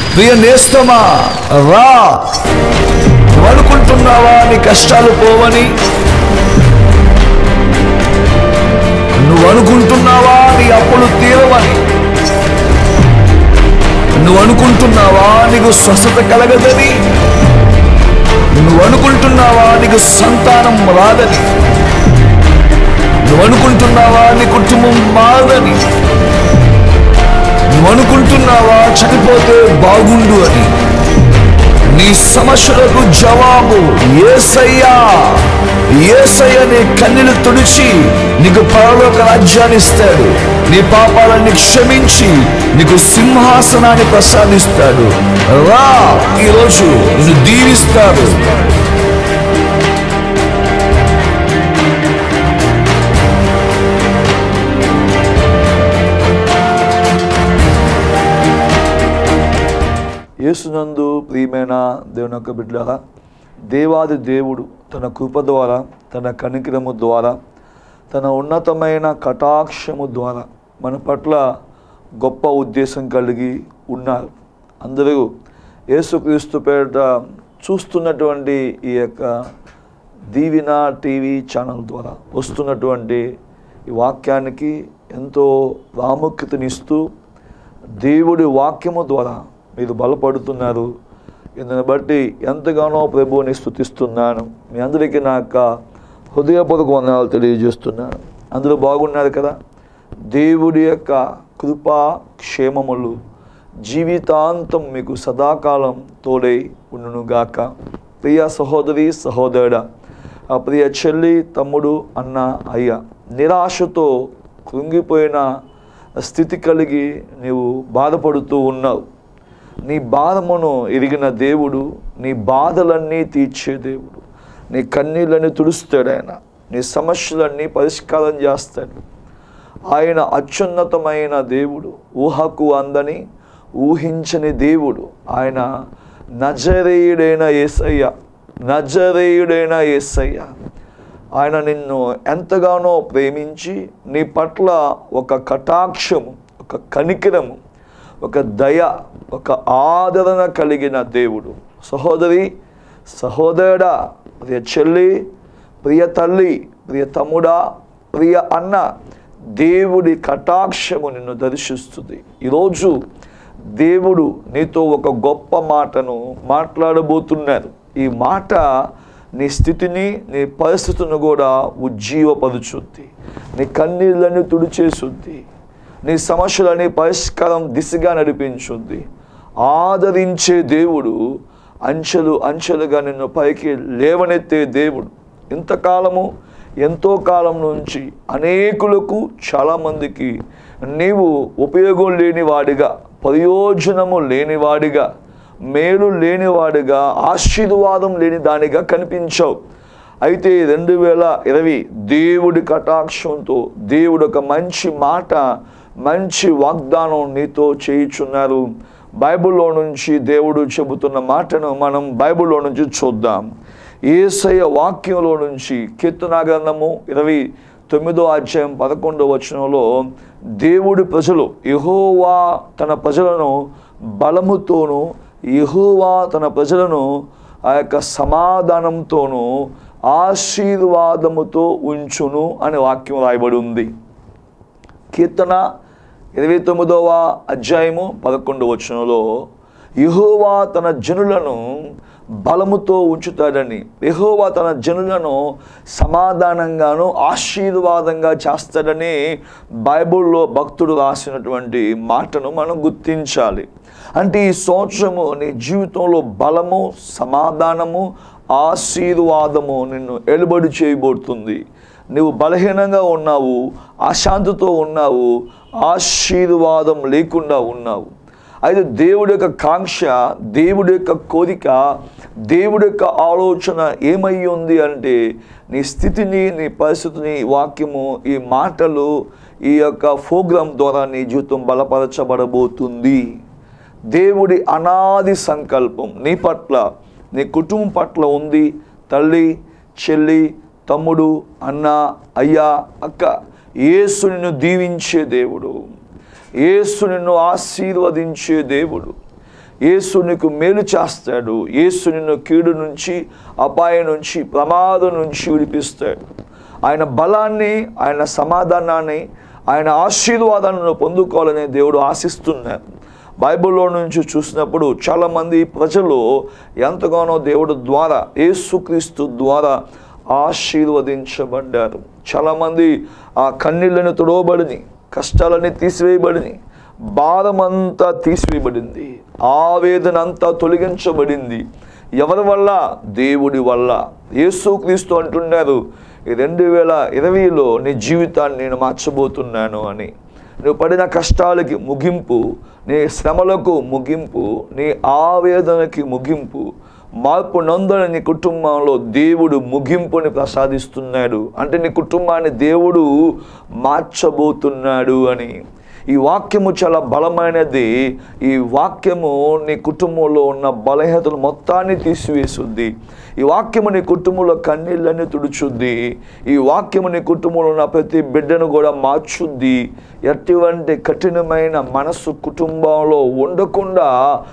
ప్రియ నేస్తమా రా నువ్వు అనుకుంటున్నావా నీ కష్టాలు పోవని నువ్వు అనుకుంటున్నావా నీ అప్పులు తీరవని నువ్వు అనుకుంటున్నావా నీకు స్వస్థత కలగదని నువ్వు అనుకుంటున్నావా నీకు సంతానం రాదని నువ్వు అనుకుంటున్నావా నీ కుటుంబం మారదని నువ్వు అనుకుంటున్నావా చనిపోతే బాగుండు అని నీ సమస్యలకు జవాబు ఏసయ్యా ఏసయ్య నీ కన్నీలు తుడిచి నీకు పరలోక రాజ్యాన్ని ఇస్తాడు నీ పాపాలన్నీ క్షమించి నీకు సింహాసనాన్ని ప్రసాదిస్తాడు రా ఈరోజు నిన్ను దీవిస్తాడు యేసునందు ప్రియమైన దేవుని యొక్క బిడ్డలారా దేవాది దేవుడు తన కృప ద్వారా తన కనికిరము ద్వారా తన ఉన్నతమైన కటాక్షము ద్వారా మన పట్ల గొప్ప ఉద్దేశం కలిగి ఉన్నారు అందరూ యేసుక్రీస్తు పేరిట చూస్తున్నటువంటి ఈ యొక్క దీవిన టీవీ ఛానల్ ద్వారా వస్తున్నటువంటి ఈ వాక్యానికి ఎంతో ప్రాముఖ్యతనిస్తూ దేవుడి వాక్యము ద్వారా మీరు బలపడుతున్నారు ఇందుని బట్టి ఎంతగానో ప్రభువుని స్థుతిస్తున్నాను మీ అందరికీ నా యొక్క హృదయపూర్వక వందనాలు తెలియజేస్తున్నాను అందరూ బాగున్నారు కదా దేవుడి యొక్క కృపా క్షేమములు జీవితాంతం మీకు సదాకాలం తోడై ఉండునుగాక ప్రియ సహోదరి సహోదరుడా ఆ ప్రియ చెల్లి తమ్ముడు అన్న అయ్య నిరాశతో కృంగిపోయిన స్థితి కలిగి నీవు బాధపడుతూ ఉన్నావు నీ బాధమును ఎరిగిన దేవుడు నీ బాధలన్నీ తీర్చే దేవుడు నీ కన్నీళ్ళని తుడుస్తాడు ఆయన నీ సమస్యలన్నీ పరిష్కారం చేస్తాడు ఆయన అత్యున్నతమైన దేవుడు ఊహకు అందని ఊహించని దేవుడు ఆయన నజరేయుడైన ఏసయ్య నజరేయుడైన ఏసయ్య ఆయన నిన్ను ఎంతగానో ప్రేమించి నీ పట్ల ఒక కటాక్షము ఒక కనికరము ఒక దయ ఒక ఆదరణ కలిగిన దేవుడు సహోదరి సహోదరుడా ప్రియ చెల్లి ప్రియ తల్లి ప్రియ తమ్ముడా ప్రియ అన్న దేవుడి కటాక్షము నిన్ను దర్శిస్తుంది ఈరోజు దేవుడు నీతో ఒక గొప్ప మాటను మాట్లాడబోతున్నారు ఈ మాట నీ స్థితిని నీ పరిస్థితిని కూడా ఉజ్జీవపరుచుద్ది నీ కన్నీళ్ళని తుడిచేసుద్ది నీ సమస్యలని పరిష్కారం దిశగా నడిపించుద్ది ఆదరించే దేవుడు అంచెలు అంచెలుగా నిన్ను పైకి లేవనెత్తే దేవుడు ఇంతకాలము ఎంతో కాలం నుంచి అనేకులకు చాలామందికి నీవు ఉపయోగం లేనివాడిగా ప్రయోజనము లేనివాడిగా మేలు లేనివాడిగా ఆశీర్వాదం లేని దానిగా కనిపించావు అయితే రెండు వేల ఇరవై దేవుడి కటాక్షంతో దేవుడు ఒక మంచి మాట మంచి వాగ్దానం నీతో చేయుచున్నారు బైబిల్లో నుంచి దేవుడు చెబుతున్న మాటను మనం బైబిల్లో నుంచి చూద్దాం ఏసయ వాక్యంలో నుంచి కీర్తన గ్రంథము ఇరవై తొమ్మిదో అధ్యాయం పదకొండో వచనంలో దేవుడి ప్రజలు యెహోవా తన ప్రజలను బలముతోనూ యెహోవా తన ప్రజలను ఆ యొక్క సమాధానంతోనూ ఆశీర్వాదముతో ఉంచును అనే వాక్యం రాయబడి ఉంది కీర్తన ఇరవై తొమ్మిదవ అధ్యాయము పదకొండు వచనంలో యెహోవా తన జనులను బలముతో ఉంచుతాడని యెహోవా తన జనులను సమాధానంగాను ఆశీర్వాదంగా చేస్తాడని బైబిల్లో భక్తుడు రాసినటువంటి మాటను మనం గుర్తించాలి అంటే ఈ సంవత్సరము నీ జీవితంలో బలము సమాధానము ఆశీర్వాదము నిన్ను ఎలుబడి చేయబోతుంది నువ్వు బలహీనంగా ఉన్నావు అశాంతితో ఉన్నావు ఆశీర్వాదం లేకుండా ఉన్నావు అయితే దేవుడి యొక్క కాంక్ష దేవుడి యొక్క కోరిక దేవుడి యొక్క ఆలోచన ఏమై ఉంది అంటే నీ స్థితిని నీ పరిస్థితిని ఈ వాక్యము ఈ మాటలు ఈ యొక్క ప్రోగ్రాం ద్వారా నీ జీవితం బలపరచబడబోతుంది దేవుడి అనాది సంకల్పం నీ పట్ల నీ కుటుంబం పట్ల ఉంది తల్లి చెల్లి తమ్ముడు అన్న అయ్యా అక్క యేసు నిన్ను దీవించే దేవుడు యేసు నిన్ను ఆశీర్వదించే దేవుడు యేసు నీకు మేలు చేస్తాడు యేసు నిన్ను కీడు నుంచి అపాయం నుంచి ప్రమాదం నుంచి విడిపిస్తాడు ఆయన బలాన్ని ఆయన సమాధానాన్ని ఆయన ఆశీర్వాదాలను పొందుకోవాలని దేవుడు ఆశిస్తున్నారు బైబిల్లో నుంచి చూసినప్పుడు చాలామంది ప్రజలు ఎంతగానో దేవుడు ద్వారా యేసుక్రీస్తు ద్వారా ఆశీర్వదించబడ్డారు చాలామంది ఆ కన్నీళ్ళని తుడవబడిని కష్టాలన్నీ తీసివేయబడిని భారమంతా తీసివేయబడింది ఆవేదన అంతా తొలగించబడింది ఎవరి వల్ల దేవుడి వల్ల యేసుక్రీస్తు అంటున్నారు ఈ రెండు వేల ఇరవైలో నీ జీవితాన్ని నేను మార్చబోతున్నాను అని నువ్వు పడిన కష్టాలకి ముగింపు నీ శ్రమలకు ముగింపు నీ ఆవేదనకి ముగింపు మార్పు నొందని నీ కుటుంబంలో దేవుడు ముగింపుని ప్రసాదిస్తున్నాడు అంటే నీ కుటుంబాన్ని దేవుడు మార్చబోతున్నాడు అని ఈ వాక్యము చాలా బలమైనది ఈ వాక్యము నీ కుటుంబంలో ఉన్న బలహీనతలు మొత్తాన్ని తీసివేసుద్ది ఈ వాక్యము నీ కుటుంబంలో కన్నీళ్ళని తుడుచుద్ది ఈ వాక్యము నీ కుటుంబంలో ఉన్న ప్రతి బిడ్డను కూడా మార్చుద్ది ఎటువంటి కఠినమైన మనస్సు కుటుంబంలో ఉండకుండా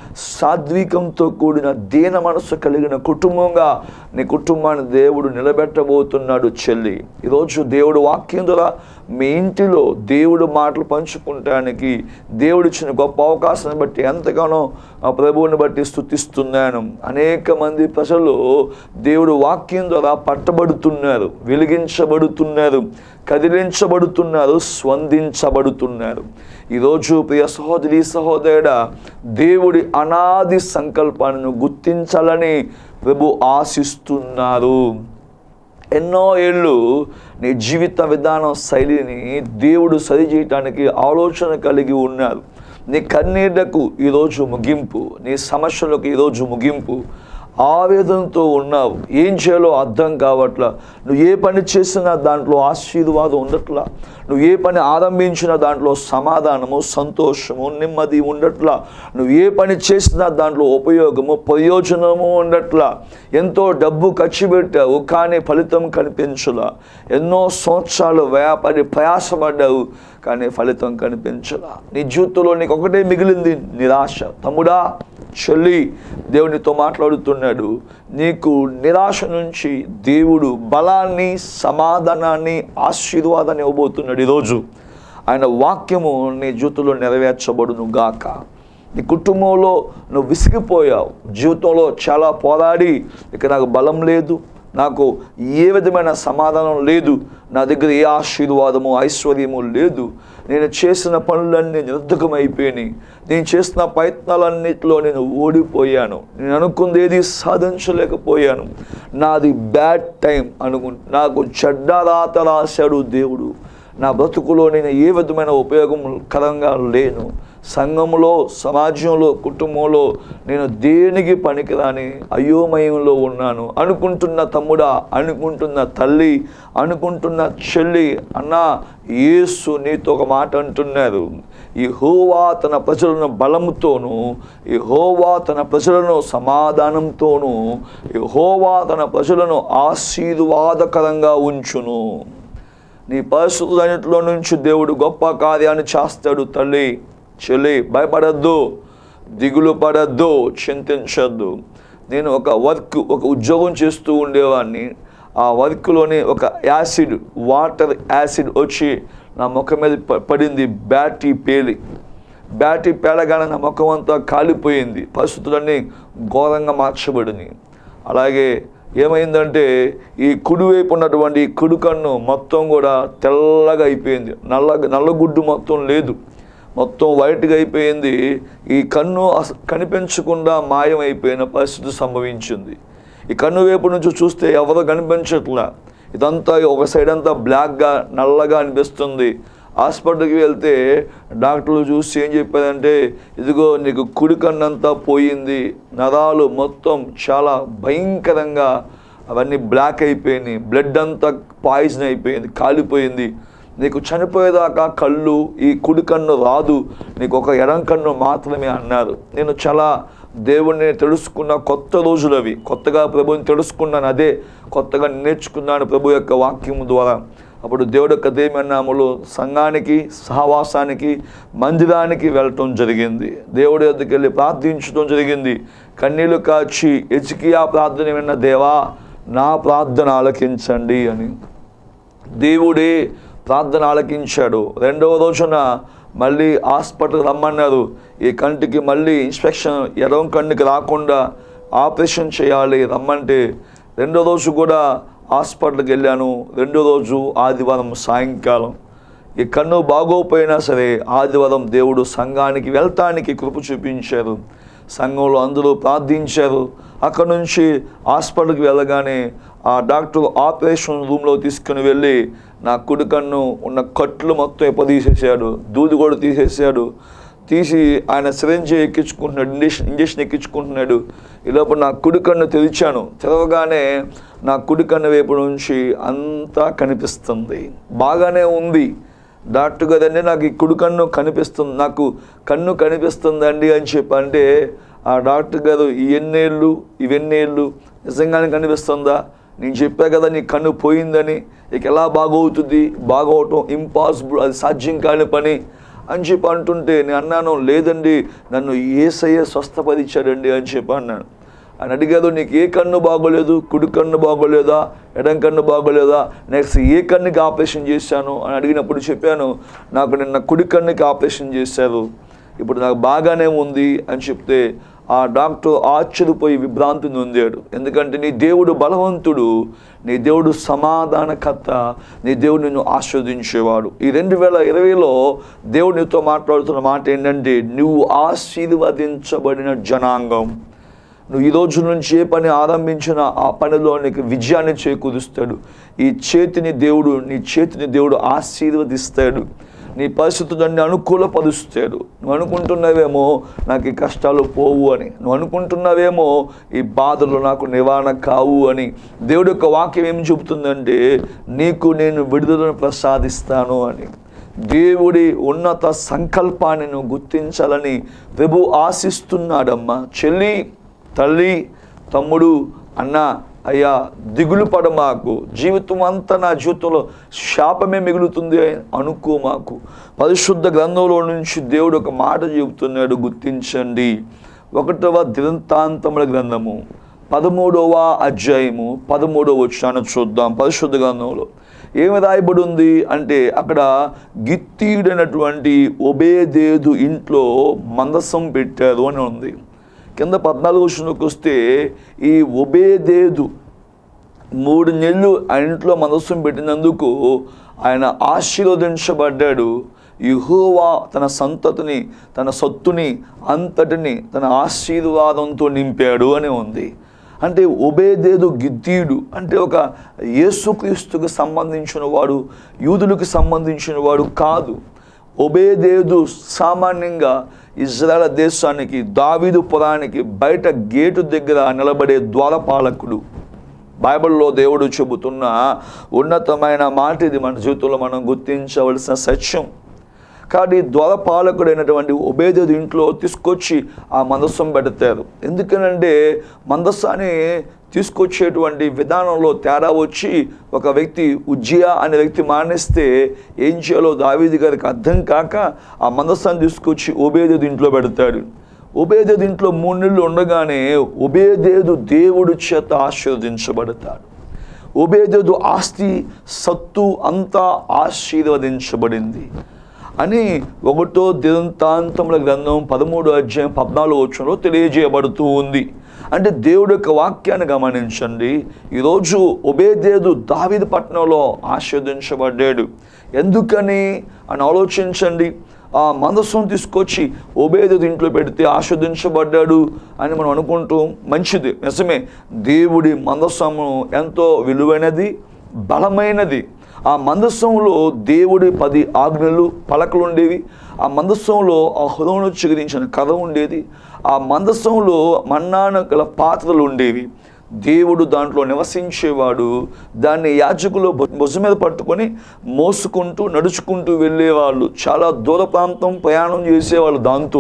సాత్వికంతో కూడిన దీన మనస్సు కలిగిన కుటుంబంగా నీ కుటుంబాన్ని దేవుడు నిలబెట్టబోతున్నాడు చెల్లి ఈరోజు దేవుడు వాక్యం ద్వారా మీ ఇంటిలో దేవుడు మాటలు పంచుకుంటానికి దేవుడు ఇచ్చిన గొప్ప అవకాశాన్ని బట్టి ఎంతగానో ఆ ప్రభువుని బట్టి స్థుతిస్తున్నాను అనేక మంది ప్రజలు దేవుడు వాక్యం ద్వారా పట్టబడుతున్నారు వెలిగించబడుతున్నారు కదిలించబడుతున్నారు స్వందించబడుతున్నారు ఈరోజు ప్రియ సహోదరి సహోదరుడ దేవుడి అనాది సంకల్పాన్ని గుర్తించాలని ప్రభు ఆశిస్తున్నారు ఎన్నో ఏళ్ళు నీ జీవిత విధానం శైలిని దేవుడు సరిచేయటానికి ఆలోచన కలిగి ఉన్నారు నీ కన్నీళ్లకు ఈరోజు ముగింపు నీ సమస్యలకు ఈరోజు ముగింపు ఆవేదనతో ఉన్నావు ఏం చేయాలో అర్థం కావట్లా నువ్వు ఏ పని చేసినా దాంట్లో ఆశీర్వాదం ఉండట్లా నువ్వు ఏ పని ఆరంభించినా దాంట్లో సమాధానము సంతోషము నెమ్మది ఉండట్లా నువ్వు ఏ పని చేసినా దాంట్లో ఉపయోగము ప్రయోజనము ఉండట్లా ఎంతో డబ్బు ఖర్చు పెట్టావు కానీ ఫలితం కనిపించలా ఎన్నో సంవత్సరాలు వ్యాపారి ప్రయాసపడ్డావు కానీ ఫలితం కనిపించలా నీ జీవితంలో నీకు ఒకటే మిగిలింది నిరాశ తమ్ముడా చెల్లి దేవునితో మాట్లాడుతున్నాడు నీకు నిరాశ నుంచి దేవుడు బలాన్ని సమాధానాన్ని ఆశీర్వాదాన్ని ఇవ్వబోతున్నాడు ఈరోజు ఆయన వాక్యము నీ జీవితంలో నెరవేర్చబడును గాక నీ కుటుంబంలో నువ్వు విసిగిపోయావు జీవితంలో చాలా పోరాడి ఇక నాకు బలం లేదు నాకు ఏ విధమైన సమాధానం లేదు నా దగ్గర ఏ ఆశీర్వాదము ఐశ్వర్యము లేదు నేను చేసిన పనులన్నీ నిరర్ధకమైపోయినాయి నేను చేసిన ప్రయత్నాలన్నింటిలో నేను ఓడిపోయాను నేను అనుకుంది ఏది సాధించలేకపోయాను నాది బ్యాడ్ టైం అనుకు నాకు చెడ్డ రాత రాశాడు దేవుడు నా బ్రతుకులో నేను ఏ విధమైన ఉపయోగకరంగా లేను సంఘంలో సమాజంలో కుటుంబంలో నేను దేనికి పనికిరాని అయోమయంలో ఉన్నాను అనుకుంటున్న తమ్ముడా అనుకుంటున్న తల్లి అనుకుంటున్న చెల్లి అన్న యేసు నీతో ఒక మాట అంటున్నారు ఈ హోవా తన ప్రజలను బలముతోనూ ఈ హోవా తన ప్రజలను సమాధానంతోనూ ఈ హోవా తన ప్రజలను ఆశీర్వాదకరంగా ఉంచును నీ పరిస్థితులన్నింటిలో నుంచి దేవుడు గొప్ప కార్యాన్ని చేస్తాడు తల్లి చెల్లి భయపడద్దు దిగులు పడద్దు చింతించద్దు నేను ఒక వర్క్ ఒక ఉద్యోగం చేస్తూ ఉండేవాడిని ఆ వర్క్లోని ఒక యాసిడ్ వాటర్ యాసిడ్ వచ్చి నా ముఖం మీద ప- పడింది బ్యాటరీ పేలి బ్యాటరీ పేలగానే నా ముఖం అంతా కాలిపోయింది పరిస్థితులన్నీ ఘోరంగా మార్చబడినాయి అలాగే ఏమైందంటే ఈ కుడివైపు ఉన్నటువంటి ఈ కుడి కన్ను మొత్తం కూడా తెల్లగా అయిపోయింది నల్ల నల్లగుడ్డు మొత్తం లేదు మొత్తం వైట్గా అయిపోయింది ఈ కన్ను అస కనిపించకుండా మాయమైపోయిన పరిస్థితి సంభవించింది ఈ కన్ను వైపు నుంచి చూస్తే ఎవరు కనిపించట్లా ఇదంతా ఒక సైడ్ అంతా బ్లాక్గా నల్లగా అనిపిస్తుంది హాస్పిటల్కి వెళ్తే డాక్టర్లు చూసి ఏం చెప్పారంటే ఇదిగో నీకు కుడి కన్నంతా పోయింది నరాలు మొత్తం చాలా భయంకరంగా అవన్నీ బ్లాక్ అయిపోయినాయి బ్లడ్ అంతా పాయిజన్ అయిపోయింది కాలిపోయింది నీకు చనిపోయేదాకా కళ్ళు ఈ కుడి కన్ను రాదు నీకు ఒక ఎడం కన్ను మాత్రమే అన్నారు నేను చాలా దేవుణ్ణి తెలుసుకున్న కొత్త రోజులు అవి కొత్తగా ప్రభుని తెలుసుకున్నాను అదే కొత్తగా నేర్చుకున్నాను ప్రభు యొక్క వాక్యం ద్వారా అప్పుడు దేవుడు యొక్క దేమన్నాములు సంఘానికి సహవాసానికి మందిరానికి వెళ్ళటం జరిగింది దేవుడి వద్దకు వెళ్ళి ప్రార్థించడం జరిగింది కన్నీళ్లు కాచి ఎచికియా ప్రార్థన విన్న దేవా నా ప్రార్థన ఆలకించండి అని దేవుడే ప్రార్థన ఆలకించాడు రెండవ రోజున మళ్ళీ హాస్పిటల్ రమ్మన్నారు ఈ కంటికి మళ్ళీ ఇన్స్పెక్షన్ ఎడవం కన్నుకి రాకుండా ఆపరేషన్ చేయాలి రమ్మంటే రెండో రోజు కూడా హాస్పిటల్కి వెళ్ళాను రెండో రోజు ఆదివారం సాయంకాలం ఈ కన్ను బాగోపోయినా సరే ఆదివారం దేవుడు సంఘానికి వెళ్తానికి కృప చూపించారు సంఘంలో అందరూ ప్రార్థించారు అక్కడ నుంచి హాస్పిటల్కి వెళ్ళగానే ఆ డాక్టర్ ఆపరేషన్ రూమ్లో తీసుకుని వెళ్ళి నా కుడి కన్ను ఉన్న కట్లు మొత్తం ఎప్పదీసేసాడు దూది కూడా తీసేసాడు తీసి ఆయన సిరంజి ఎక్కించుకుంటున్నాడు ఇంజక్షన్ ఇంజక్షన్ ఎక్కించుకుంటున్నాడు ఈ లోపల నా కుడి కన్ను తెరిచాను తెరవగానే నా కుడి కన్ను వైపు నుంచి అంతా కనిపిస్తుంది బాగానే ఉంది డాక్టర్ కదండి నాకు ఈ కుడి కన్ను కనిపిస్తుంది నాకు కన్ను కనిపిస్తుందండి అని చెప్పి అంటే ఆ డాక్టర్ గారు ఈ ఎన్నేళ్ళు ఇవన్నేళ్ళు నిజంగానే కనిపిస్తుందా నేను చెప్పా కదా నీ కన్ను పోయిందని ఇక ఎలా బాగవుతుంది బాగవటం ఇంపాసిబుల్ అది సాధ్యం కాని పని అని చెప్పి అంటుంటే నేను అన్నాను లేదండి నన్ను ఏసయ్య స్వస్థపరిచాడండి అని చెప్పి అన్నాను ఆయన అడిగారు నీకు ఏ కన్ను బాగోలేదు కుడి కన్ను బాగోలేదా ఎడం కన్ను బాగోలేదా నెక్స్ట్ ఏ కన్నుకి ఆపరేషన్ చేశాను అని అడిగినప్పుడు చెప్పాను నాకు నిన్న కుడి కన్నుకి ఆపరేషన్ చేశారు ఇప్పుడు నాకు బాగానే ఉంది అని చెప్తే ఆ డాక్టర్ ఆశ్చర్యపోయి విభ్రాంతి నొందాడు ఎందుకంటే నీ దేవుడు బలవంతుడు నీ దేవుడు సమాధానకర్త నీ దేవుడు నిన్ను ఆస్వాదించేవాడు ఈ రెండు వేల ఇరవైలో దేవుడు నీతో మాట్లాడుతున్న మాట ఏంటంటే నువ్వు ఆశీర్వదించబడిన జనాంగం నువ్వు ఈ రోజు నుంచి ఏ పని ఆరంభించినా ఆ పనిలో నీకు విజయాన్ని చేకూరుస్తాడు ఈ చేతిని దేవుడు నీ చేతిని దేవుడు ఆశీర్వదిస్తాడు నీ పరిస్థితులన్నీ అనుకూలపరుస్తాడు నువ్వు అనుకుంటున్నావేమో నాకు ఈ కష్టాలు పోవు అని నువ్వు అనుకుంటున్నావేమో ఈ బాధలు నాకు నివారణ కావు అని దేవుడి యొక్క వాక్యం ఏం చెబుతుందంటే నీకు నేను విడుదలను ప్రసాదిస్తాను అని దేవుడి ఉన్నత సంకల్పాన్ని నువ్వు గుర్తించాలని ప్రభు ఆశిస్తున్నాడమ్మా చెల్లి తల్లి తమ్ముడు అన్న అయ్యా దిగులు పడ మాకు జీవితం అంతా నా జీవితంలో శాపమే మిగులుతుంది అని అనుకో మాకు పరిశుద్ధ గ్రంథంలో నుంచి దేవుడు ఒక మాట చెబుతున్నాడు గుర్తించండి ఒకటవ దినంతాంతముల గ్రంథము పదమూడవ అధ్యాయము పదమూడవ వచ్చాను చూద్దాం పరిశుద్ధ గ్రంథంలో ఏమి రాయబడి ఉంది అంటే అక్కడ గిత్తీడైనటువంటి ఒబేదేదు ఇంట్లో మందసం పెట్టారు అని ఉంది కింద పద్నాలుగు వచ్చినకి వస్తే ఈ ఒబేదేదు మూడు నెలలు ఆ ఇంట్లో మనస్సును పెట్టినందుకు ఆయన ఆశీర్వదించబడ్డాడు యెహోవా తన సంతతిని తన సొత్తుని అంతటిని తన ఆశీర్వాదంతో నింపాడు అని ఉంది అంటే ఒబేదేదు గిద్దీడు అంటే ఒక యేసుక్రీస్తుకు సంబంధించిన వాడు యూదులకు సంబంధించిన వాడు కాదు ఒబేదేదు సామాన్యంగా ఇజ్రాయల్ దేశానికి దావీదు పురానికి బయట గేటు దగ్గర నిలబడే ద్వారపాలకుడు బైబిల్లో దేవుడు చెబుతున్న ఉన్నతమైన మాట ఇది మన జీవితంలో మనం గుర్తించవలసిన సత్యం కానీ ద్వారపాలకుడైనటువంటి ఉబేదేదు ఇంట్లో తీసుకొచ్చి ఆ మందస్సం పెడతారు ఎందుకనంటే మందస్సాన్ని తీసుకొచ్చేటువంటి విధానంలో తేడా వచ్చి ఒక వ్యక్తి ఉజ్జియా అనే వ్యక్తి మానేస్తే ఏం చేయాలో దావీది గారికి అర్థం కాక ఆ మందస్సాన్ని తీసుకొచ్చి ఉబేదేదు ఇంట్లో పెడతాడు ఉబేదేదు ఇంట్లో మూడు నెలలు ఉండగానే ఉబేదేదు దేవుడు చేత ఆశీర్వదించబడతాడు ఉబేదేదు ఆస్తి సత్తు అంతా ఆశీర్వదించబడింది అని ఒకటో దినంతాంతముల గ్రంథం పదమూడు అధ్యాయం పద్నాలుగు వచ్చంలో తెలియజేయబడుతూ ఉంది అంటే దేవుడి యొక్క వాక్యాన్ని గమనించండి ఈరోజు ఉబేదేదు దావిది పట్టణంలో ఆశీర్వదించబడ్డాడు ఎందుకని అని ఆలోచించండి ఆ మందస్సం తీసుకొచ్చి ఉబేదేదు ఇంట్లో పెడితే ఆస్వాదించబడ్డాడు అని మనం అనుకుంటూ మంచిది నిజమే దేవుడి మందస్సము ఎంతో విలువైనది బలమైనది ఆ మందస్సంలో దేవుడి పది ఆజ్ఞలు పలకలు ఉండేవి ఆ మందస్సంలో ఆ హృదయంలో చిగురించిన కథ ఉండేది ఆ మందస్సంలో మన్నాన గల పాత్రలు ఉండేవి దేవుడు దాంట్లో నివసించేవాడు దాన్ని యాజకులు భు- భుజం మీద పట్టుకొని మోసుకుంటూ నడుచుకుంటూ వెళ్ళేవాళ్ళు చాలా దూర ప్రాంతం ప్రయాణం చేసేవాళ్ళు దాంతో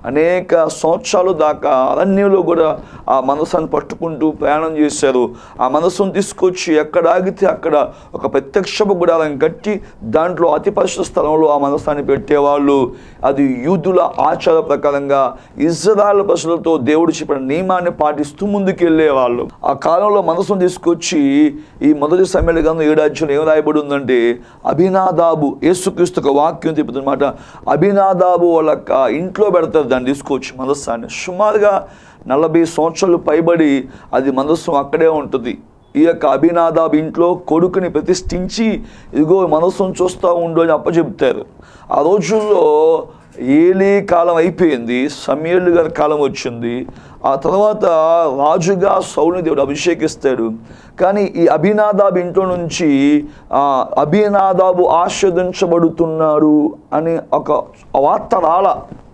అనేక సంవత్సరాలు దాకా అరణ్యంలో కూడా ఆ మనసును పట్టుకుంటూ ప్రయాణం చేశారు ఆ మనసును తీసుకొచ్చి ఎక్కడ ఆగితే అక్కడ ఒక ప్రత్యక్షపు గుడాలను కట్టి దాంట్లో అతి పరిశుద్ధ స్థలంలో ఆ మనసాన్ని పెట్టేవాళ్ళు అది యూదుల ఆచార ప్రకారంగా ఇజ్రాయల్ ప్రజలతో దేవుడు చెప్పిన నియమాన్ని పాటిస్తూ ముందుకెళ్ళేవాళ్ళు ఆ కాలంలో మనసును తీసుకొచ్చి ఈ మొదటి సమ్మెల గంధం ఏడాధ్యంలో ఏం రాయబడి ఉందంటే అభినాదాబు యేసుక్రీస్తు ఒక వాక్యం చెబుతున్నమాట అభినాదాబు వాళ్ళ యొక్క ఇంట్లో పెడతారు దాన్ని తీసుకొచ్చి మనస్సాన్ని సుమారుగా నలభై సంవత్సరాలు పైబడి అది మనస్సు అక్కడే ఉంటుంది ఈ యొక్క అభినాదాబ్ ఇంట్లో కొడుకుని ప్రతిష్ఠించి ఇదిగో మనస్సును చూస్తూ ఉండు అని అప్పచెప్తారు ఆ రోజుల్లో ఏలీ కాలం అయిపోయింది సమయలు గారి కాలం వచ్చింది ఆ తర్వాత రాజుగా సౌలుని దేవుడు అభిషేకిస్తాడు కానీ ఈ అభినాదాబ్ ఇంట్లో నుంచి ఆ, అభినాదాబు ఆస్వాదించబడుతున్నాడు అని ఒక వార్త రాల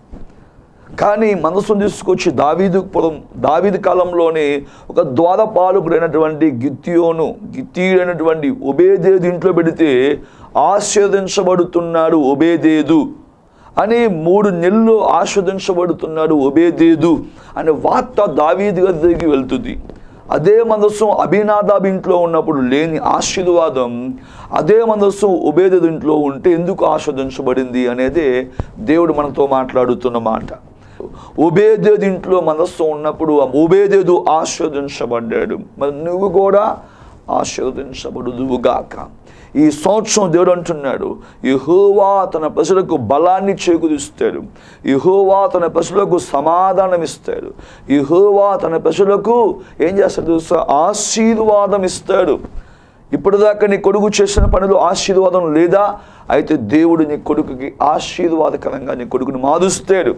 కానీ మనసును తీసుకొచ్చి దావీదు పురం దావీదు కాలంలోనే ఒక ద్వారపాలకుడైనటువంటి గిత్తియోను గిత్తీయుడైనటువంటి ఒబేదేదు ఇంట్లో పెడితే ఆస్వాదించబడుతున్నాడు ఒబేదేదు అని మూడు నెలలు ఆస్వాదించబడుతున్నాడు ఒబేదేదు అనే వార్త దావీదు గారి దగ్గరికి వెళ్తుంది అదే మనస్సు అభినాదాబ్ ఇంట్లో ఉన్నప్పుడు లేని ఆశీర్వాదం అదే మనస్సు ఉబేదేదు ఇంట్లో ఉంటే ఎందుకు ఆస్వాదించబడింది అనేది దేవుడు మనతో మాట్లాడుతున్న మాట ఉబేదేదు ఇంట్లో మనస్సు ఉన్నప్పుడు ఆ ఉబేదేదు ఆస్వాదించబడ్డాడు మరి నువ్వు కూడా ఆశీర్వదించబడుదువుగాక ఈ సంవత్సరం దేవుడు అంటున్నాడు యహోవా తన ప్రజలకు బలాన్ని చేకూరుస్తాడు యహోవా తన ప్రజలకు సమాధానం ఇస్తాడు యహోవా తన ప్రజలకు ఏం చేస్తాడు తెలుసా ఆశీర్వాదం ఇస్తాడు ఇప్పటిదాకా నీ కొడుకు చేసిన పనులు ఆశీర్వాదం లేదా అయితే దేవుడు నీ కొడుకుకి ఆశీర్వాదకరంగా నీ కొడుకుని మారుస్తాడు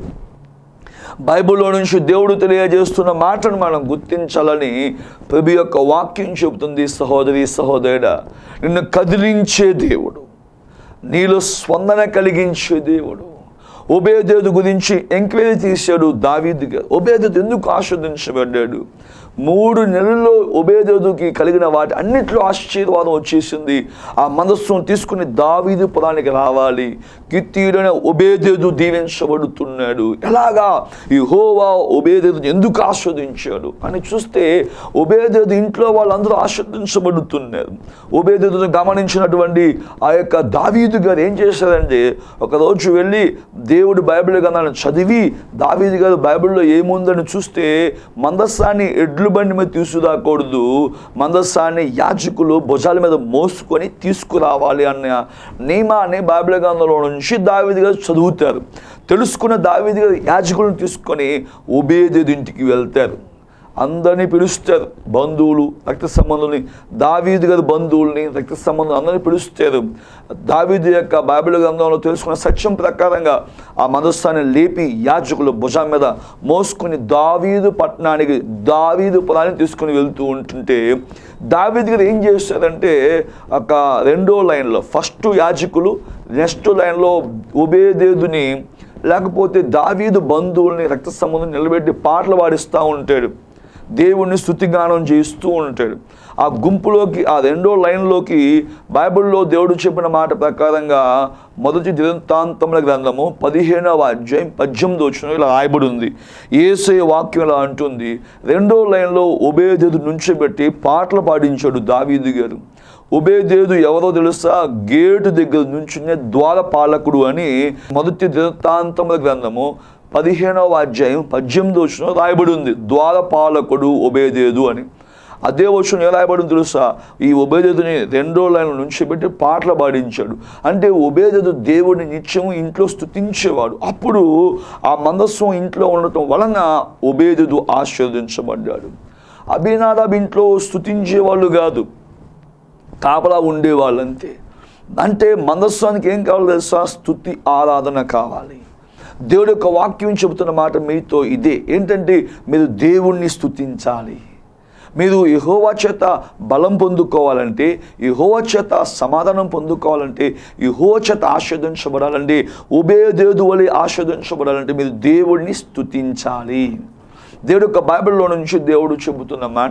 బైబిల్లో నుంచి దేవుడు తెలియజేస్తున్న మాటను మనం గుర్తించాలని ప్రభు యొక్క వాక్యం చెబుతుంది సహోదరి సహోదరుడా నిన్ను కదిలించే దేవుడు నీలో స్పందన కలిగించే దేవుడు ఉభయదేవుడు గురించి ఎంక్వైరీ తీశాడు దావీదు గారు ఉభయదేవుడు ఎందుకు ఆస్వాదించబడ్డాడు మూడు నెలల్లో ఉభయదేవుడికి కలిగిన వాటి అన్నిట్లో ఆశీర్వాదం వచ్చేసింది ఆ మనస్సును తీసుకుని దావీదు పురానికి రావాలి కిత్తీడైన ఉభయదేవుడు దీవించబడుతున్నాడు ఎలాగా ఈ హోవా ఉభయదేవుడు ఎందుకు ఆస్వాదించాడు అని చూస్తే ఉభయదేవుడు ఇంట్లో వాళ్ళందరూ ఆస్వాదించబడుతున్నారు ఉభయదేవుడు గమనించినటువంటి ఆ యొక్క దావీదు గారు ఏం చేశారంటే ఒకరోజు వెళ్ళి దేవుడు బైబిల్ గ్రంథాలను చదివి దావీదు గారు బైబిల్లో ఏముందని చూస్తే మందస్సాన్ని ఎడ్లు బండి మీద తీసుకురాకూడదు మందస్సాన్ని యాజకులు భుజాల మీద మోసుకొని తీసుకురావాలి అన్న నియమాన్ని బైబిల్ గ్రంథంలో నుంచి దావీదు గారు చదువుతారు తెలుసుకున్న దావీదు గారు యాజకులను తీసుకొని ఉబేదేదు ఇంటికి వెళ్తారు అందరినీ పిలుస్తారు బంధువులు రక్త సంబంధుల్ని దావీదు గారి బంధువుల్ని రక్త సంబంధులు అందరినీ పిలుస్తారు దావీదు యొక్క బైబిల్ గ్రంథంలో తెలుసుకున్న సత్యం ప్రకారంగా ఆ మనస్సాన్ని లేపి యాజకులు భుజం మీద మోసుకుని దావీదు పట్టణానికి దావీదు పొలాన్ని తీసుకుని వెళ్తూ ఉంటుంటే దావీదు గారు ఏం చేస్తారంటే ఒక రెండో లైన్లో ఫస్ట్ యాజకులు నెక్స్ట్ లైన్లో ఉబేదేదుని లేకపోతే దావీదు బంధువుల్ని రక్త సంబంధం నిలబెట్టి పాటలు పాడిస్తూ ఉంటాడు దేవుణ్ణి స్థుతిగానం చేస్తూ ఉంటాడు ఆ గుంపులోకి ఆ రెండో లైన్లోకి బైబిల్లో దేవుడు చెప్పిన మాట ప్రకారంగా మొదటి దినంతాంతముల గ్రంథము పదిహేనవ అధ్యాయం పద్దెనిమిది వచ్చిన ఇలా రాయబడి ఉంది ఏసే వాక్యం ఇలా అంటుంది రెండో లైన్లో ఉభయదేదు నుంచోబెట్టి పాటలు పాడించాడు దావీదు గారు ఉభయదేవుడు ఎవరో తెలుసా గేటు దగ్గర నుంచునే ద్వారపాలకుడు అని మొదటి దినతాంతముల గ్రంథము పదిహేనవ అధ్యాయం పద్దెనిమిది వచ్చిన రాయబడి ఉంది ద్వారపాలకుడు ఉభయదేదు అని అదే వచ్చిన ఎలా రాయబడి ఉంది తెలుసా ఈ ఉభయదేదుని రెండో లైన్ నుంచి పెట్టి పాటలు పాడించాడు అంటే ఉభయదేదు దేవుడిని నిత్యం ఇంట్లో స్తుతించేవాడు అప్పుడు ఆ మందస్వం ఇంట్లో ఉండటం వలన ఉభయదేదు ఆశీర్వదించబడ్డాడు అభినాదాబ్ ఇంట్లో స్తుతించేవాళ్ళు కాదు కాపలా ఉండేవాళ్ళు అంతే అంటే మనస్సానికి ఏం కావాలి తెలుసా స్థుతి ఆరాధన కావాలి దేవుడి యొక్క వాక్యం చెబుతున్న మాట మీతో ఇదే ఏంటంటే మీరు దేవుణ్ణి స్థుతించాలి మీరు యహోవా చేత బలం పొందుకోవాలంటే యహోవా చేత సమాధానం పొందుకోవాలంటే యహోవా చేత ఆస్వాదించబడాలంటే ఉభయ దేదు వలె ఆస్వాదించబడాలంటే మీరు దేవుడిని స్థుతించాలి దేవుడు యొక్క బైబిల్లో నుంచి దేవుడు చెబుతున్న మాట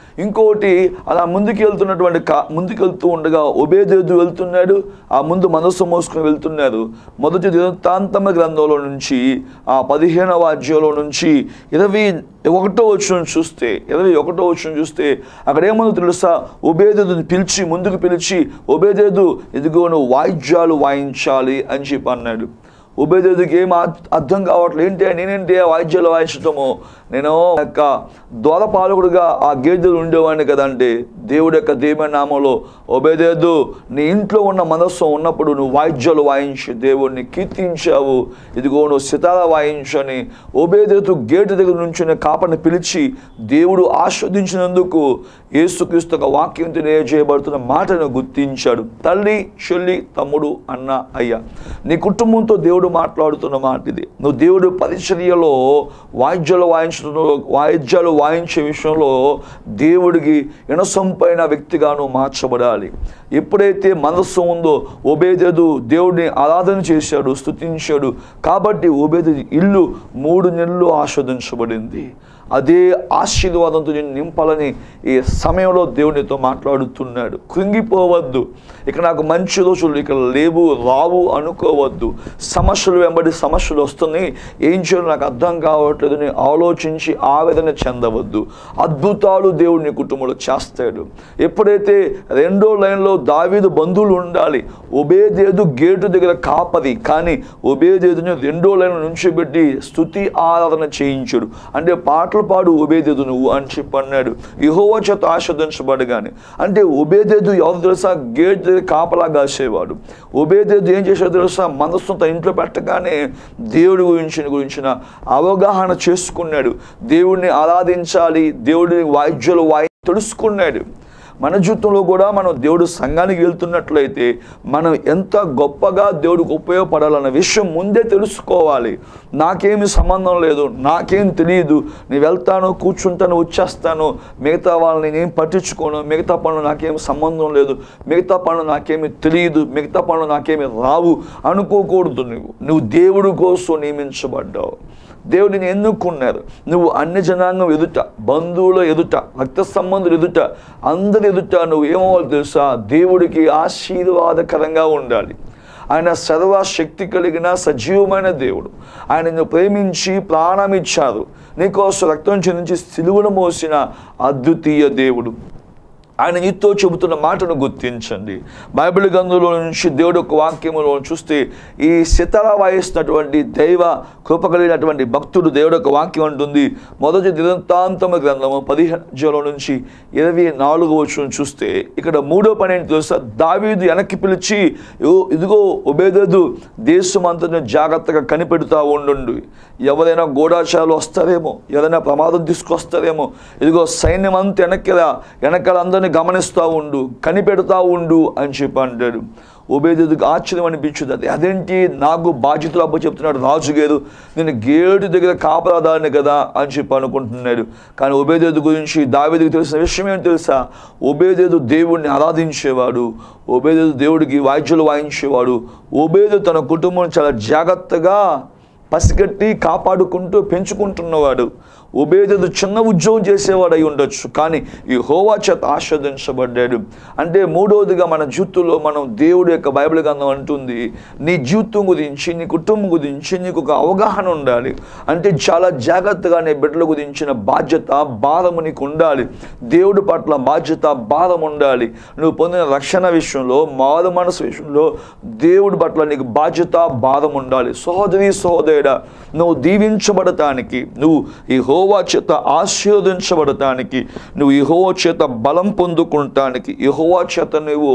ఇంకోటి అలా ముందుకు వెళ్తున్నటువంటి కా ముందుకు వెళ్తూ ఉండగా ఒబేదేదు వెళ్తున్నాడు ఆ ముందు మనస్సు మోసుకుని వెళ్తున్నారు మొదటి దినతాంతమ గ్రంథంలో నుంచి ఆ పదిహేనవ అధ్యాయంలో నుంచి ఇరవై ఒకటో వచ్చిన చూస్తే ఇరవై ఒకటో వచ్చిన చూస్తే అక్కడ ఏమన్నా తెలుసా ఒబేదేదుని పిలిచి ముందుకు పిలిచి ఒబేదేదు ఇదిగో నువ్వు వాయిద్యాలు వాయించాలి అని చెప్పి అన్నాడు ఉభయదేవికి ఏం అర్థ- అర్థం కావట్లేదు ఏంటి నేనేంటి ఆ వాయిద్యాలు వాయించటము నేను యొక్క ద్వారపాలకుడుగా ఆ గేదెలు ఉండేవాడిని కదండి దేవుడి యొక్క దేవుని నామంలో ఉభయదేదు నీ ఇంట్లో ఉన్న మనస్సు ఉన్నప్పుడు నువ్వు వాయిద్యాలు వాయించి దేవుడిని కీర్తించావు ఇదిగో నువ్వు సితార వాయించని ఉభయదేతు గేటు దగ్గర నుంచి కాపని పిలిచి దేవుడు ఆస్వాదించినందుకు యేసుక్రీస్తు ఒక వాక్యం తెలియజేయబడుతున్న మాటను గుర్తించాడు తల్లి చెల్లి తమ్ముడు అన్న అయ్య నీ కుటుంబంతో దేవుడు మాట్లాడుతున్న మాట ఇది నువ్వు దేవుడు పరిచర్యలో వాయిద్యాలు వాయించడంలో వాయిద్యాలు వాయించే విషయంలో దేవుడికి ఇనసొంపైన వ్యక్తిగా నువ్వు మార్చబడాలి ఎప్పుడైతే మనస్సు ఉందో ఒబేదేదు దేవుడిని ఆరాధన చేశాడు స్తుతించాడు కాబట్టి ఒబేదేదు ఇల్లు మూడు నెలలు ఆస్వాదించబడింది అదే ఆశీర్వాదంతో నేను నింపాలని ఈ సమయంలో దేవునితో మాట్లాడుతున్నాడు కృంగిపోవద్దు ఇక నాకు మంచి రోజులు ఇక లేవు రావు అనుకోవద్దు సమస్యలు వెంబడి సమస్యలు వస్తున్నాయి ఏం చేయాలో నాకు అర్థం కావట్లేదు అని ఆలోచించి ఆవేదన చెందవద్దు అద్భుతాలు దేవుడు నీ కుటుంబంలో చేస్తాడు ఎప్పుడైతే రెండో లైన్లో దావీదు బంధువులు ఉండాలి ఒబేదేదు గేటు దగ్గర కాపది కానీ ఒబేదేదుని రెండో లైన్ నుంచి పెట్టి స్థుతి ఆరాధన చేయించాడు అంటే పాటలు పాడు ఒబేదేదు నువ్వు అని చెప్పి అన్నాడు యహోవ చేత ఆస్వాదించబడగానే అంటే ఒబేదేదు ఎవరు తెలుసా గేట్ దగ్గర కాపలా కాసేవాడు ఒబేదేదు ఏం చేశాడు తెలుసా మనస్సు తన ఇంట్లో పెట్టగానే దేవుడి గురించి గురించిన అవగాహన చేసుకున్నాడు దేవుడిని ఆరాధించాలి దేవుడిని వాయిద్యాలు వాయి తెలుసుకున్నాడు మన జీవితంలో కూడా మనం దేవుడు సంఘానికి వెళ్తున్నట్లయితే మనం ఎంత గొప్పగా దేవుడికి ఉపయోగపడాలన్న విషయం ముందే తెలుసుకోవాలి నాకేమి సంబంధం లేదు నాకేం తెలియదు నేను వెళ్తాను కూర్చుంటాను వచ్చేస్తాను మిగతా వాళ్ళని నేను పట్టించుకోను మిగతా పనులు నాకేం సంబంధం లేదు మిగతా పనులు నాకేమి తెలియదు మిగతా పనులు నాకేమి రావు అనుకోకూడదు నువ్వు నువ్వు దేవుడి కోసం నియమించబడ్డావు దేవుడిని ఎన్నుకున్నారు నువ్వు అన్ని జనాంగం ఎదుట బంధువుల ఎదుట రక్త సంబంధులు ఎదుట అందరి ఎదుట నువ్వు ఏమవ్వాలి తెలుసా దేవుడికి ఆశీర్వాదకరంగా ఉండాలి ఆయన సర్వశక్తి కలిగిన సజీవమైన దేవుడు ఆయన నిన్ను ప్రేమించి ప్రాణం ఇచ్చారు నీకోసం రక్తం చెందించి సిలువను మోసిన అద్వితీయ దేవుడు ఆయన నీతో చెబుతున్న మాటను గుర్తించండి బైబిల్ గ్రంథంలో నుంచి దేవుడు ఒక వాక్యములో చూస్తే ఈ సితర వాయిస్తున్నటువంటి దైవ కృప కలిగినటువంటి భక్తుడు దేవుడు ఒక వాక్యం అంటుంది మొదటి దినంతాంతమ గ్రంథము పదిహేను నుంచి ఇరవై నాలుగు వచ్చిన చూస్తే ఇక్కడ మూడో పని ఏంటి తెలుసా దావీదు వెనక్కి పిలిచి "ఇగో- ఇదిగో ఉబేదదు దేశం అంతా జాగ్రత్తగా కనిపెడుతూ ఉండు ఎవరైనా గూఢాచారాలు వస్తారేమో ఏదైనా ప్రమాదం తీసుకొస్తారేమో ఇదిగో సైన్యం అంతా వెనక్కిరా వెనకాల అందరినీ గమనిస్తూ ఉండు కనిపెడతా ఉండు అని చెప్పి అంటాడు ఉబేదుకు ఆశ్చర్యం అనిపించింది అది అదేంటి నాకు బాధ్యతలు అబ్బ చెప్తున్నాడు రాజుగారు నేను గేటు దగ్గర కాపలాదాన్ని కదా అని చెప్పి అనుకుంటున్నాడు కానీ ఉబేదేదు గురించి దావేదికి తెలిసిన విషయం ఏంటి తెలుసా ఉబేదేదు దేవుడిని ఆరాధించేవాడు ఉబేదేదు దేవుడికి వాయిద్యాలు వాయించేవాడు ఉబేదు తన కుటుంబం చాలా జాగ్రత్తగా పసిగట్టి కాపాడుకుంటూ పెంచుకుంటున్నవాడు ఉబేదదు చిన్న ఉద్యోగం చేసేవాడు అయి ఉండొచ్చు కానీ ఈ హోవా చేత ఆస్వాదించబడ్డాడు అంటే మూడవదిగా మన జీవితంలో మనం దేవుడి యొక్క బైబిల్ గ్రంథం అంటుంది నీ జీవితం గురించి నీ కుటుంబం గురించి నీకు ఒక అవగాహన ఉండాలి అంటే చాలా జాగ్రత్తగా నీ బిడ్డల గురించిన బాధ్యత భారము నీకు ఉండాలి దేవుడి పట్ల బాధ్యత భారం ఉండాలి నువ్వు పొందిన రక్షణ విషయంలో మారు మనసు విషయంలో దేవుడి పట్ల నీకు బాధ్యత భారం ఉండాలి సహోదరి సహోదరుడా నువ్వు దీవించబడటానికి నువ్వు ఈ హోవా చేత ఆశీర్వదించబడటానికి నువ్వు ఈ హోవా చేత బలం పొందుకుంటానికి ఈ హోవా చేత నువ్వు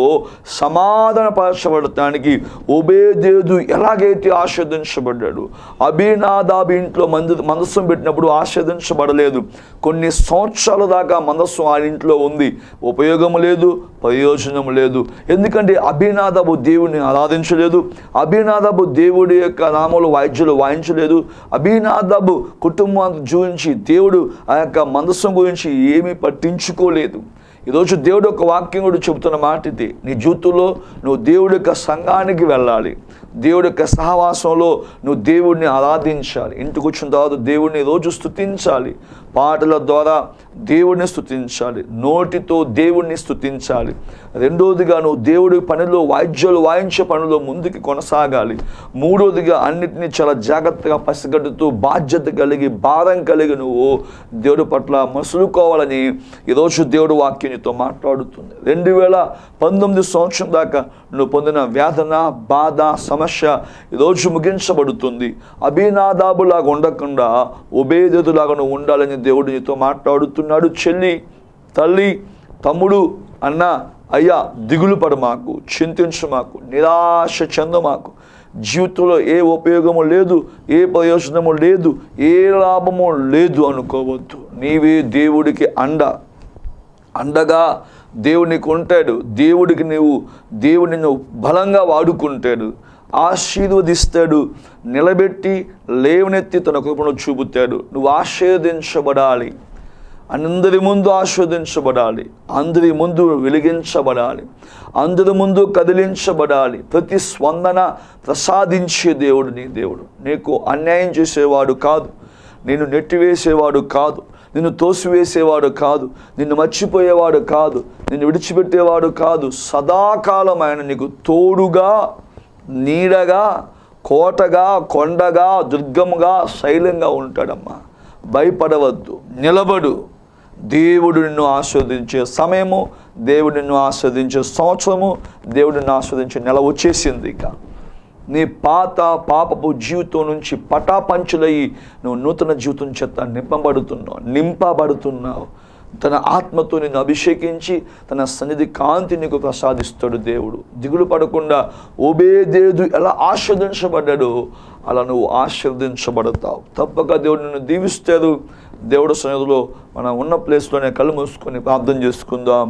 సమాధానపరచబడటానికి ఒబేదేదు ఎలాగైతే ఆస్వాదించబడ్డాడు అభినాదాబి ఇంట్లో మంది మనస్సు పెట్టినప్పుడు ఆస్వాదించబడలేదు కొన్ని సంవత్సరాల దాకా మనస్సు ఆ ఇంట్లో ఉంది ఉపయోగం లేదు ప్రయోజనం లేదు ఎందుకంటే అభినాదబు దేవుడిని ఆరాధించలేదు అభినాదబు దేవుడి యొక్క నామలు వాయిద్యాలు వాయించలేదు అభినాదబు కుటుంబాన్ని చూపించి దేవుడు ఆ యొక్క మనస్సు గురించి ఏమీ పట్టించుకోలేదు ఈరోజు దేవుడు ఒక వాక్యం కూడా చెబుతున్న మాట ఇది నీ జీవితంలో నువ్వు దేవుడి యొక్క సంఘానికి వెళ్ళాలి దేవుడి యొక్క సహవాసంలో నువ్వు దేవుడిని ఆరాధించాలి ఇంటికి వచ్చిన తర్వాత దేవుడిని రోజు స్తుతించాలి పాటల ద్వారా దేవుడిని స్తుతించాలి నోటితో దేవుడిని స్తుతించాలి రెండోదిగా నువ్వు దేవుడి పనిలో వాయిద్యాలు వాయించే పనిలో ముందుకు కొనసాగాలి మూడోదిగా అన్నిటినీ చాలా జాగ్రత్తగా పసిగట్టుతూ బాధ్యత కలిగి భారం కలిగి నువ్వు దేవుడి పట్ల మసులుకోవాలని ఈరోజు దేవుడు వాక్యం నీతో మాట్లాడుతుంది రెండు వేల పంతొమ్మిది సంవత్సరం దాకా నువ్వు పొందిన వేదన బాధ సమస్య ఈరోజు ముగించబడుతుంది అభినాదాబులాగా ఉండకుండా ఉభయదులాగా నువ్వు ఉండాలని దేవుడు నీతో మాట్లాడుతున్నాడు చెల్లి తల్లి తమ్ముడు అన్న అయ్యా దిగులు పడు మాకు చింతించు మాకు నిరాశ చెంద మాకు జీవితంలో ఏ ఉపయోగము లేదు ఏ ప్రయోజనము లేదు ఏ లాభము లేదు అనుకోవద్దు నీవే దేవుడికి అండ అండగా దేవుడు నీకు ఉంటాడు దేవుడికి నీవు దేవుడు నిన్ను బలంగా వాడుకుంటాడు ఆశీర్వదిస్తాడు నిలబెట్టి లేవనెత్తి తన కృపను చూపుతాడు నువ్వు ఆశీర్వదించబడాలి అందరి ముందు ఆస్వాదించబడాలి అందరి ముందు వెలిగించబడాలి అందరి ముందు కదిలించబడాలి ప్రతి స్పందన ప్రసాదించే దేవుడు నీ దేవుడు నీకు అన్యాయం చేసేవాడు కాదు నిన్ను నెట్టివేసేవాడు కాదు నిన్ను తోసివేసేవాడు కాదు నిన్ను మర్చిపోయేవాడు కాదు నిన్ను విడిచిపెట్టేవాడు కాదు సదాకాలం ఆయన నీకు తోడుగా నీడగా కోటగా కొండగా దుర్గముగా శైలంగా ఉంటాడమ్మా భయపడవద్దు నిలబడు దేవుడు నిన్ను ఆస్వాదించే సమయము దేవుడు నిన్ను ఆస్వాదించే సంవత్సరము దేవుడు నిన్ను ఆస్వాదించే నెల వచ్చేసింది ఇక నీ పాత పాపపు జీవితం నుంచి పటాపంచులయ్యి నువ్వు నూతన జీవితం చేత నింపబడుతున్నావు నింపబడుతున్నావు తన ఆత్మతో నిన్ను అభిషేకించి తన సన్నిధి కాంతి నీకు ప్రసాదిస్తాడు దేవుడు దిగులు పడకుండా ఓబేదేదు ఎలా ఆస్వాదించబడ్డాడో అలా నువ్వు ఆశీర్వదించబడతావు తప్పక దేవుడు నిన్ను దీవిస్తాడు దేవుడు సన్నిధిలో మనం ఉన్న ప్లేస్లోనే కళ్ళు మూసుకొని ప్రార్థన చేసుకుందాం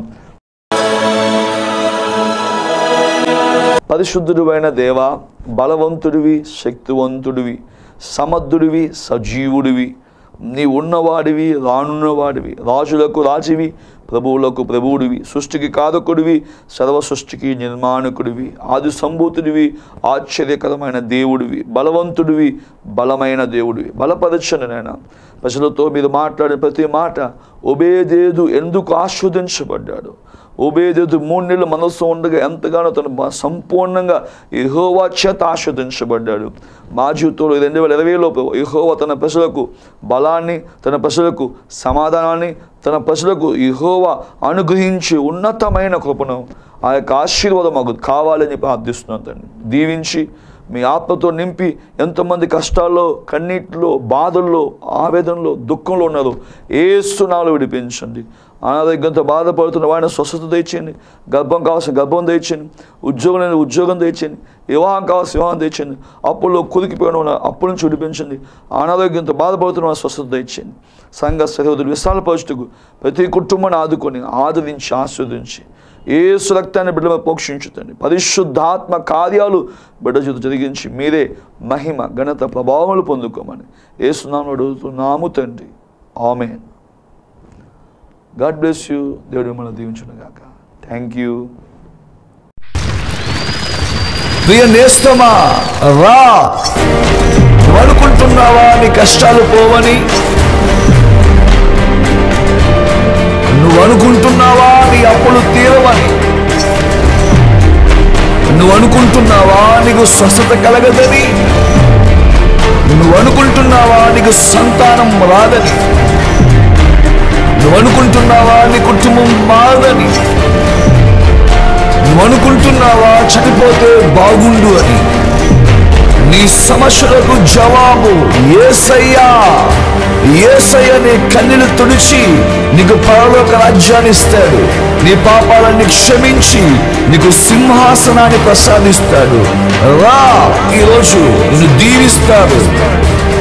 పరిశుద్ధుడివైన దేవ బలవంతుడివి శక్తివంతుడివి సమర్థుడివి సజీవుడివి నీ ఉన్నవాడివి రానున్నవాడివి రాజులకు రాజువి ప్రభువులకు ప్రభువుడివి సృష్టికి కారకుడివి సర్వ సృష్టికి నిర్మాణకుడివి ఆది సంభూతుడివి ఆశ్చర్యకరమైన దేవుడివి బలవంతుడివి బలమైన దేవుడివి బలపరచను నేను ప్రజలతో మీరు మాట్లాడిన ప్రతి మాట ఒబేదేదు ఎందుకు ఆస్వాదించబడ్డాడు ఓబేదేదు మూడు నెలలు మనస్సు ఉండగా ఎంతగానో తను బ- సంపూర్ణంగా యెహోవా చేత ఆస్వాదించబడ్డాడు మా జీవితంలో రెండు వేల ఇరవైలో యెహోవా తన ప్రజలకు బలాన్ని తన ప్రజలకు సమాధానాన్ని తన ప్రజలకు యెహోవా అనుగ్రహించి ఉన్నతమైన కృపను ఆ యొక్క ఆశీర్వాదం మాకు కావాలని ప్రార్థిస్తున్నాను తండ్రి దీవించి మీ ఆత్మతో నింపి ఎంతమంది కష్టాల్లో కన్నీటిలో బాధల్లో ఆవేదనలో దుఃఖంలో ఉన్నారు ఏసునాలు విడిపించండి అనారోగ్యంతో బాధపడుతున్న వాడిని స్వస్థత తెచ్చేయండి గర్భం కావాల్సిన గర్భం తెచ్చేయండి ఉద్యోగం లేని ఉద్యోగం తెచ్చేయండి వివాహం కావాల్సిన వివాహం తెచ్చేయండి అప్పుల్లో కుదికిపోయిన వాళ్ళ అప్పుల నుంచి విడిపించండి అనారోగ్యంతో బాధపడుతున్న వాళ్ళ స్వస్థత తెచ్చేయండి సంఘ సహోదరులు విశాలపరచుటకు ప్రతి కుటుంబాన్ని ఆదుకొని ఆదరించి ఆస్వాదించి ఏసు రక్తాన్ని బిడ్డల పోషించుతండి పరిశుద్ధాత్మ కార్యాలు బిడ్డ చేత జరిగించి మీరే మహిమ ఘనత ప్రభావములు పొందుకోమని ఏసునామం అడుగుతున్నాము తండ్రి ఆమెన్ గాడ్ బ్లెస్ యూ దేవుడు మిమ్మల్ని దీవించును గాక థ్యాంక్ యూ ప్రియ నేస్తమా రా నువ్వు అనుకుంటున్నావా నీ కష్టాలు పోవని నువ్వు అనుకుంటున్నావా నీ అప్పులు తీరవని నువ్వు అనుకుంటున్నావా నీకు స్వస్థత కలగదని నువ్వు అనుకుంటున్నావా నీకు సంతానం రాదని నువ్వు అనుకుంటున్నావా నీ కుటుంబం మారదని నువ్వు అనుకుంటున్నావా చనిపోతే బాగుండు అని నీ సమస్యలకు జవాబు ఏసయ్యా ఏసయ్య నీ కన్నీలు తుడిచి నీకు పరలోక రాజ్యాన్ని ఇస్తాడు నీ పాపాలన్నీ క్షమించి నీకు సింహాసనాన్ని ప్రసాదిస్తాడు రా ఈరోజు నిన్ను దీవిస్తాడు